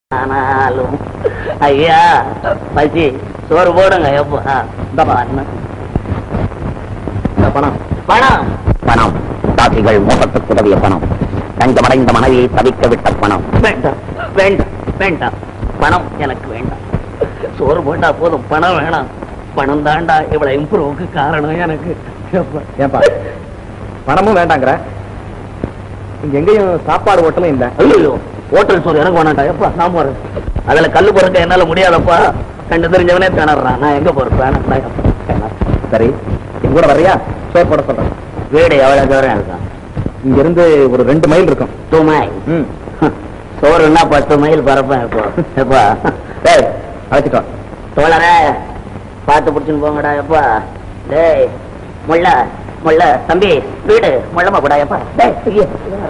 ஆனாலும் ஐயா பசி சோறு போடுங்க எப்பா இந்த பாருங்க. இந்த பணம் பணம் பணம் தாசிகள் மோசத்துக்கு உதவிய பணம் தஞ்சமடைந்த மனைவியை தவிக்க விட்ட பணம் வேண்டாம் வேண்டாம் வேண்டாம் பணம் எனக்கு வேண்டாம் சோறு போட்டா போதும் பணம் வேணாம் பணம் தாண்டா இவ்வளவு இம்ப்ரூவுக்கு காரணம் எனக்கு எப்பா. ஏன்பா பணமும் வேண்டாங்கிற இங்க எங்கேயும் சாப்பாடு ஹோட்டலும் இல்ல ஐயோ ஹோட்டல் சோறு எனக்கு வேணாண்டா எப்பா நான் போறேன் அதுல கல்லு பொறுக்க என்னால முடியாதப்பா கண்டு தெரிஞ்சவனே திணறான் நான் எங்க போறேன் வேணாம்டா, எப்பா. வேணாம். சரி என் கூட வர்றியா சோறு போட சொல்றேன் வீடு எவ்வளவு தூரம் இருக்கும் இங்க இருந்து ஒரு ரெண்டு மைல் இருக்கும் டூ மைல் ம் சோறுன்னா பத்து மைல் பரப்பேன் இப்போ எப்பா டேய் அழைச்சிட்டு வா தோழரே பார்த்து பிடிச்சுன்னு போங்கடா எப்பா டேய் முள்ள முள்ள தம்பி வீடு முள்ளமா கூடா எப்பா டேய் ஐயோ.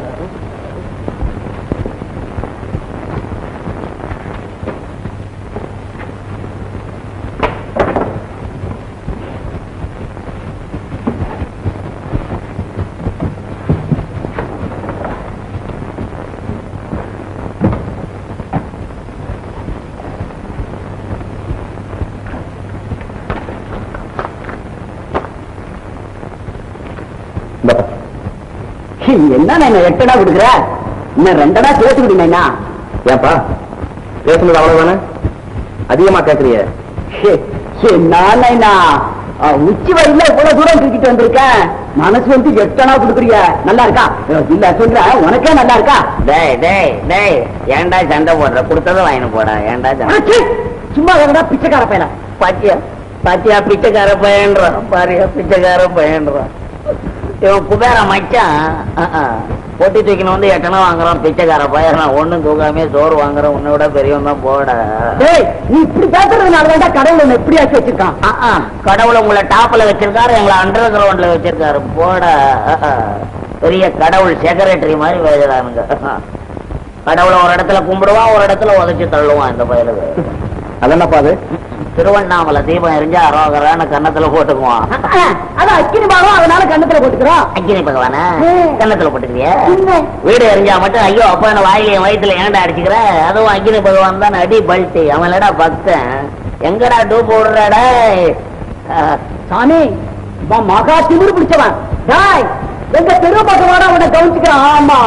இந்த பா. என்ன நான் எட்டடா கொடுக்குற இன்னும் ரெண்டடா சேர்த்து விடுங்கண்ணா ஏன்பா பேசுனது அவ்வளவுதானே அதிகமா கேக்குறிய நானா உச்சி வரையில இவ்வளவு தூரம் தூக்கிட்டு வந்திருக்கேன் மனசு வந்து எட்டனா கொடுக்குறிய நல்லா இருக்கா இல்ல சொல்ற உனக்கே நல்லா இருக்கா டேய் டேய் டேய் ஏன்டா சண்டை போடுற கொடுத்ததும் வாங்கிட்டு போடா ஏன்டா சண்டை சும்மா வேறடா பிச்சைக்கார பையல பாத்தியா பாத்தியா பிச்சைக்கார பையன்றான் பாரியா பிச்சைக்கார பையன்றான் இவன் குபேர மச்சான் அஹ், அஹ். பொட்டி தூக்கின வந்து எட்டனா வாங்குறான் பிச்சைக்கார பையன் ஒண்ணும் தூக்காமே சோறு வாங்குறான் உன்னை விட பெரியவன் தான் போட நீ இப்படி பேசுறதுனால தான் கடவுள் உன்னை எப்படி ஆக்கி வச்சிருக்கான் அஹ், அஹ். கடவுளை உங்களை டாப்ல வச்சிருக்காரு எங்களை அண்டர் கிரவுண்ட்ல வச்சிருக்காரு போட அஹ், அஹ். பெரிய கடவுள் செக்ரட்டரி மாதிரி பேசுறானுங்க அஹ். கடவுளை ஒரு இடத்துல கும்பிடுவான் ஒரு இடத்துல உதைச்சு தள்ளுவான் இந்த பயலுக்கு அது என்னப்பா அது திருவண்ணாமலை தீபம் எரிஞ்சா அரோகரான கன்னத்துல போட்டுக்குவான் அதான் அக்கினி பாலம் அதனால கண்ணத்துல போட்டுக்கிறோம் அக்கினி பகவான ம். கன்னத்துல போட்டுக்கிறியா என்ன? வீடு எரிஞ்சா மட்டும் ஐயோ அப்பா என்ன வாயில என் வயித்துல ஏன்டா அடிச்சுக்கிற அதுவும் அக்கினி பகவான் தான் அடி பல்ட்டி அவன் இல்லடா பக்தன் எங்கடா டூ போடுறாடா சாமி இவன் மகா திமிரு பிடிச்சவன் டாய் எங்க தெரு பக்கவாட அவனை கவனிச்சுக்கிறான் ஆமா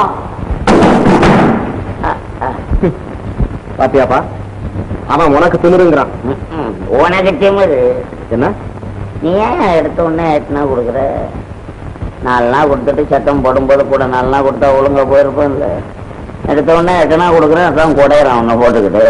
பாத்தியாப்பா அவன் உனக்கு திமிருங்கிறான் உனக்கு திமிரு என்ன நீ ஏன் எடுத்த உடனே எட்டுனா கொடுக்குற நாலு நாள் கொடுத்துட்டு சத்தம் போடும்போது கூட நாலு நாள் கொடுத்தா ஒழுங்கா போயிருப்பேன்ல எடுத்த உடனே எட்டனா கொடுக்குறேன் அதான் குடையிறான் உன்னை போட்டுக்கிட்டு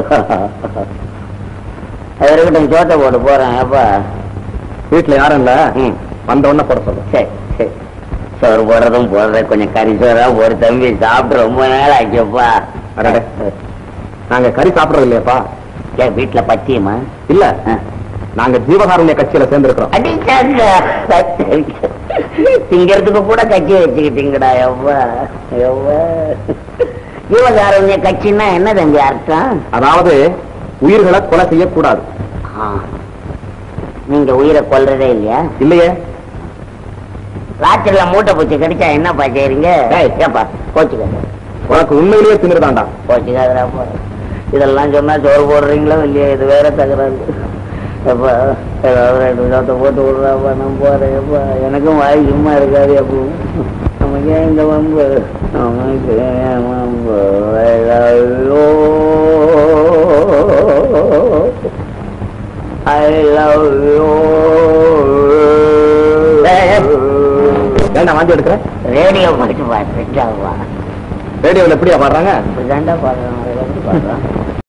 அது இருக்கட்டும் சோட்டை போட்டு போறேன் அப்பா வீட்டுல யாரும் இல்ல ம் வந்த உடனே போட சொல்றேன் சரி சரி சோறு போடுறதும் போடுறேன் கொஞ்சம் கறி சோறா ஒரு தம்பி சாப்பிட்டு ரொம்ப நாள் ஆச்சுப்பா அடடே. நாங்க கறி சாப்பிடுறது இல்லையாப்பா ஏன் வீட்டுல பச்சியமா இல்ல நாங்க ஜீவகாருண்ய கட்சியில சேர்ந்திருக்கிறோம் அடிச்சாங்க திங்கிறதுக்கு கூட கட்சி வச்சுக்கிட்டீங்கடா எவ்வா எவ்வா ஜீவகாருண்ய கட்சின்னா என்ன தம்பி அர்த்தம் அதாவது உயிர்களை கொலை செய்யக்கூடாது ஆ. நீங்க உயிரை கொல்றதே இல்லையா இல்லையே ராத்திரில மூட்டை பூச்சி கடிச்சா என்னப்பா செய்றீங்க ஏப்பா கோச்சுக்காத உனக்கு உண்மையிலேயே திமிருதாண்டா கோச்சுக்காதரா இதெல்லாம் சொன்னா சோறு போடுறீங்களோ இல்லையா இது வேற தகராறு எப்பா ஏதாவது ரெண்டு சோத்தை போட்டு விடுறாப்பா நான் போறேன் எப்பா எனக்கும் வாய் சும்மா இருக்காது எப்போ நமக்கு ஏன் இந்த வம்பு நமக்கு ஏன் வம்பு ஐயோ ஐ லவ் யூ ஏண்டா வாந்தி எடுக்கிற ரேடியோ பாட்டு பாட்டு ரேடியோவில் எப்படியா பாடுறாங்க இப்படிதாண்டா பாடுறான் பாடுறான்